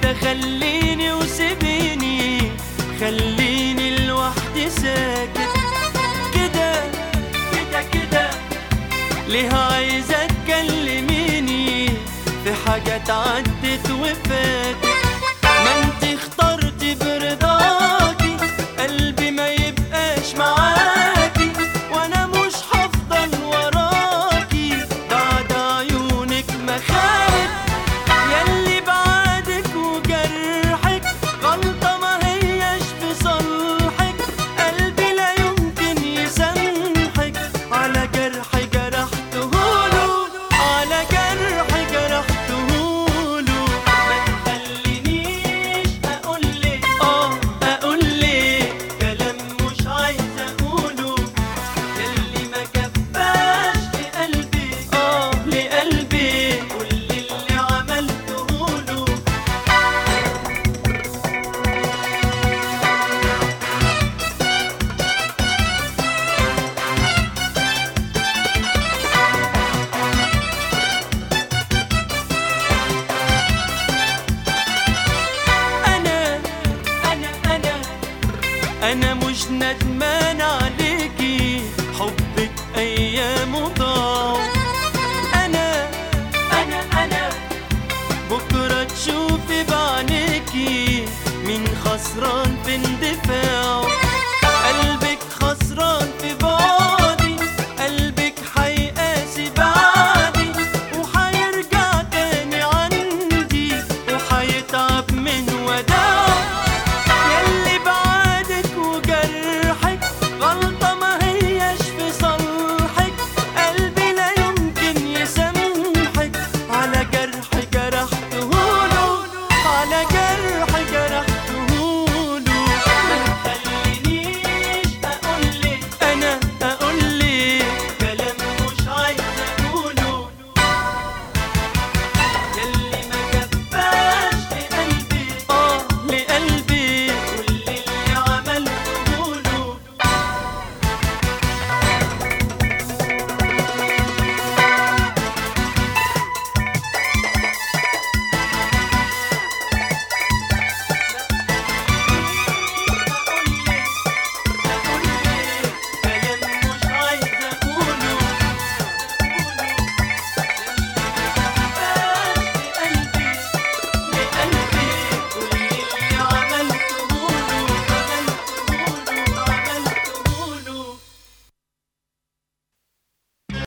كده خليني وسيبيني خليني لوحدي ساكت كده كده كده ليه عايزة تكلميني في حاجات عدت وفاتت ما انت اخترتي برضاكي قلبي ما يبقاش معاكي وانا مش هفضل وراكي بعد عيونك ما خانت ياللي بعدك وجرحك غلطة ما هياش في صالحك قلبي لا يمكن يسامحك على جرح جرحتهوله على جرح جرحتهوله ما تخلينيش اقولك اه اقولك كلام مش عايز اقوله ياللي ما كفاش لقلبي اه لقلبي كل اللي عملته له انا انا انا انا مش ندمان عليكي حبك ايام ضاع انا انا انا بكره تشوفي بعينيكي مين خسران